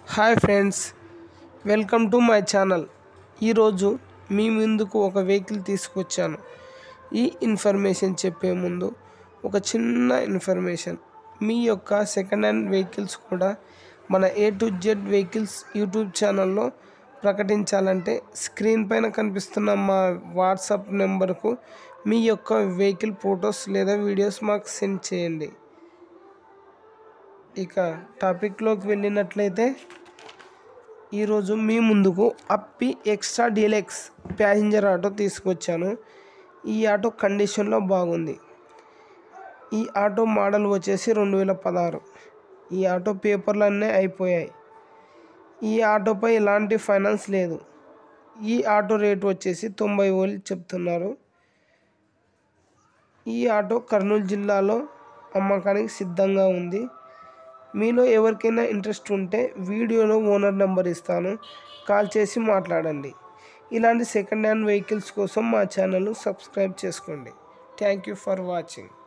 hi friends welcome to my channel ఈరోజు మీ ముందుకు ఒక వెహికల్ తీసుకొచ్చాను ఈ ఇన్ఫర్మేషన్ చెప్పే ముందు ఒక చిన్న ఇన్ఫర్మేషన్ మీ యొక్క సెకండ్ హ్యాండ్ వెహికల్స్ కూడా మన A to Z vehicles YouTube ఛానల్లో ప్రకటించాలంటే స్క్రీన్ పైన కనిపిస్తున్న మా వాట్సాప్ నెంబర్కు మీ యొక్క వెహికల్ ఫొటోస్ లేదా వీడియోస్ మాకు సెండ్ చేయండి ఇక టాపిక్లోకి వెళ్ళినట్లయితే ఈరోజు మీ ముందుకు Ape extra deluxe passenger auto తీసుకొచ్చాను ఈ ఆటో కండిషన్లో బాగుంది ఈ ఆటో మోడల్ వచ్చేసి రెండు వేల పదహారు ఈ ఆటో పేపర్లు అన్నీ అయిపోయాయి ఈ ఆటోపై ఎలాంటి ఫైనాన్స్ లేదు ఈ ఆటో రేటు వచ్చేసి తొంభై వేలు చెప్తున్నారు ఈ ఆటో కర్నూలు జిల్లాలో అమ్మకానికి సిద్ధంగా ఉంది మీలో ఎవరికైనా ఇంట్రెస్ట్ ఉంటే వీడియోలో ఓనర్ నెంబర్ ఇస్తాను కాల్ చేసి మాట్లాడండి ఇలాంటి సెకండ్ హ్యాండ్ వెహికల్స్ కోసం మా ఛానల్ సబ్స్క్రైబ్ చేసుకోండి థ్యాంక్ యూ ఫర్ వాచింగ్